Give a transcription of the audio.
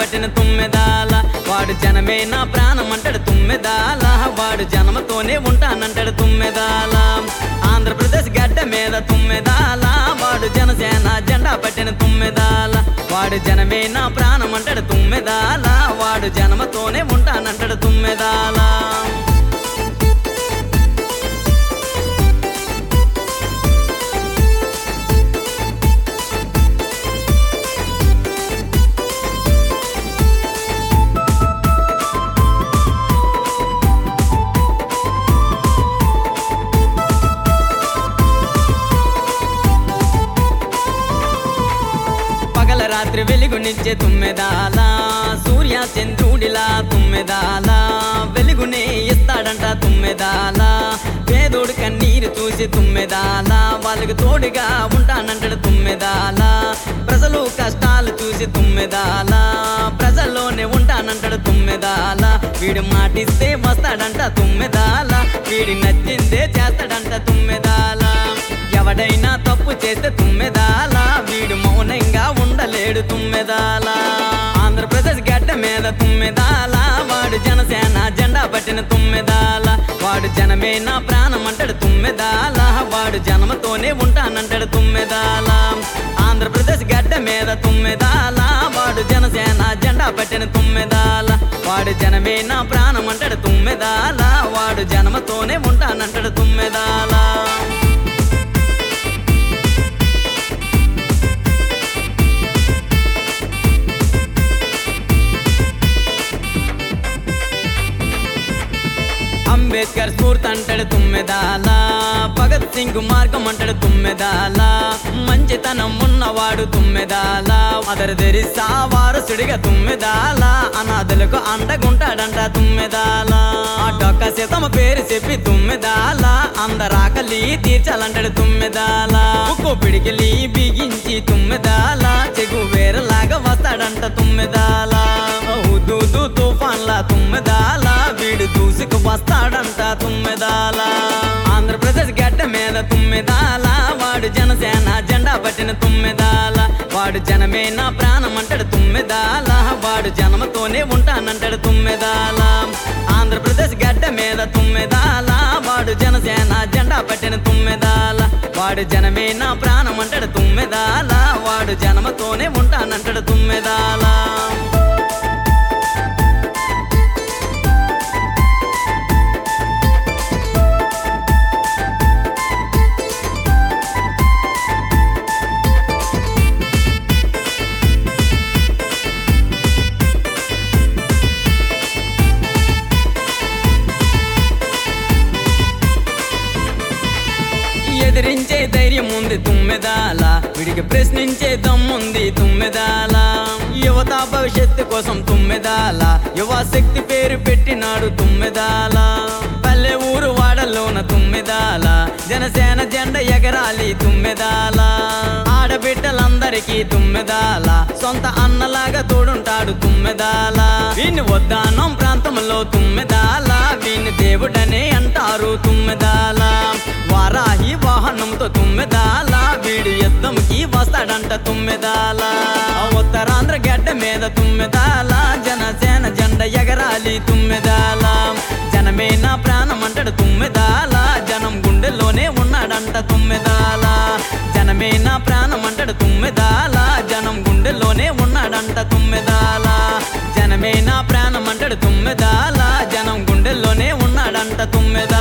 పట్టిన తుమ్మెదాల వాడు జనమే నా ప్రాణం అంటాడు తుమ్మెదాల వాడు జన్మతోనే ఉంటానంటాడు తుమ్మెదాల ఆంధ్రప్రదేశ్ గడ్డ మీద తుమ్మెదాల వాడు జనసేన జెండా పట్టిన తుమ్మెదాల వాడు జనమే నా ప్రాణం అంటాడు తుమ్మెదాల వాడు జన్మతోనే ఉంటానంటాడు తుమ్మెదాల పగల రాత్రి వెలుగునిచ్చే తుమ్మెదాల సూర్య చంద్రుడిలా తుమ్మెదాల వెలుగునే ఇస్తాడంట తుమ్మెదాల పేదోడు కన్నీరు చూసి తుమ్మెదాల వాళ్ళకి తోడుగా ఉంటానంటాడు తుమ్మెదాల ప్రజలు కష్టాలు చూసి తుమ్మెదాల ప్రజల్లోనే ఉంటానంటాడు తుమ్మెదాల వీడు మాటిస్తే వస్తాడంట తుమ్మెదాల వీడి నచ్చిందే చేస్తాడంట తుమ్మెదాల ఎవడైనా తప్పు చేస్తే తుమ్మెదాల వీడు మౌనంగా ఉండలేడు తుమ్మెదాల ఆంధ్రప్రదేశ్ గడ్డ మీద తుమ్మెదాల వాడు జనసేన జెండా పట్టిన తుమ్మెదాల వాడు జనమే నా ప్రాణం అంటాడు తుమ్మెదాల వాడు జన్మతోనే ఉంటానంటాడు తుమ్మెదాల ఆంధ్రప్రదేశ్ గడ్డ మీద తుమ్మెదాల వాడు జనసేన జెండా పట్టిన తుమ్మెదాల వాడు జనమే నా ప్రాణం అంటాడు తుమ్మెదాల వాడు జన్మతోనే ఉంటానంటాడు తుమ్మెదాల అంబేద్కర్ స్ఫూర్తి అంటాడు తుమ్మెదాల భగత్ సింగ్ మార్గం అంటాడు తుమ్మెదాల మంచితనం ఉన్నవాడు తుమ్మెదాల అదరు తెరిసా వారసుడిగా తుమ్మెదాల అనాథులకు అండగుంటాడంట తుమ్మెదాల ఆ డొక్క సీతమ్మ పేరు చెప్పి తుమ్మెదాల అందరాకలి తీర్చాలంటాడు తుమ్మెదాల ఉక్కు పిడికిలి బిగించి తుమ్మెదాల చెగు వేరలాగా వస్తాడంట తుమ్మెదాల దూదు తుఫాన్ల తుమ్మెదాల వీడు దూసుకు వస్తాడంట తుమ్మెదాల ఆంధ్రప్రదేశ్ గడ్డ మీద తుమ్మెదాల వాడు జనసేన జెండా పట్టిన తుమ్మెదాల వాడు జనమే నా ప్రాణం అంటాడు తుమ్మెదాల వాడు జన్మతోనే ఉంటానంటాడు తుమ్మెదాల ఆంధ్రప్రదేశ్ గడ్డ మీద తుమ్మెదాల వాడు జనసేన జెండా పట్టిన తుమ్మెదాల వాడు జనమే నా ప్రాణం అంటాడు తుమ్మెదాల వాడు జన్మతోనే ఉంటానంటాడు తుమ్మెదాల ఎదిరించే ధైర్యం ఉంది తుమ్మెదాల విడికి ప్రశ్నించే దమ్ముంది తుమ్మెదాల యువత భవిష్యత్తు కోసం తుమ్మెదాల యువ శక్తి పేరు పెట్టినాడు తుమ్మెదాల పల్లె ఊరు వాడలోన తుమ్మెదాల జనసేన జెండ ఎగరాలి తుమ్మెదాల ఆడబిడ్డలందరికీ తుమ్మెదాల సొంత అన్నలాగా తోడుంటాడు తుమ్మెదాల వీని వద్దానం ప్రాంతంలో తుమ్మెదాల వీని దేవుడనే అంటారు తుమ్మెదాల వారాహి వాహనంతో తుమ్మెదాల వీడు యుద్ధంకి వస్తాడంట తుమ్మెదాల ఉత్తరాంధ్ర గడ్డ మీద తుమ్మెదాల జనసేన జెండ ఎగరాలి తుమ్మెదాల జనమే నా ప్రాణం అంటాడు తుమ్మెదాల జనం గుండెల్లోనే ఉన్నాడంట తుమ్మెదాల జనమే నా ప్రాణం అంటాడు తుమ్మెదాల జనం గుండెల్లోనే ఉన్నాడంట తుమ్మెదాల జనమే నా ప్రాణం అంటాడు తుమ్మెదాల జనం గుండెల్లోనే ఉన్నాడంట తుమ్మెదాల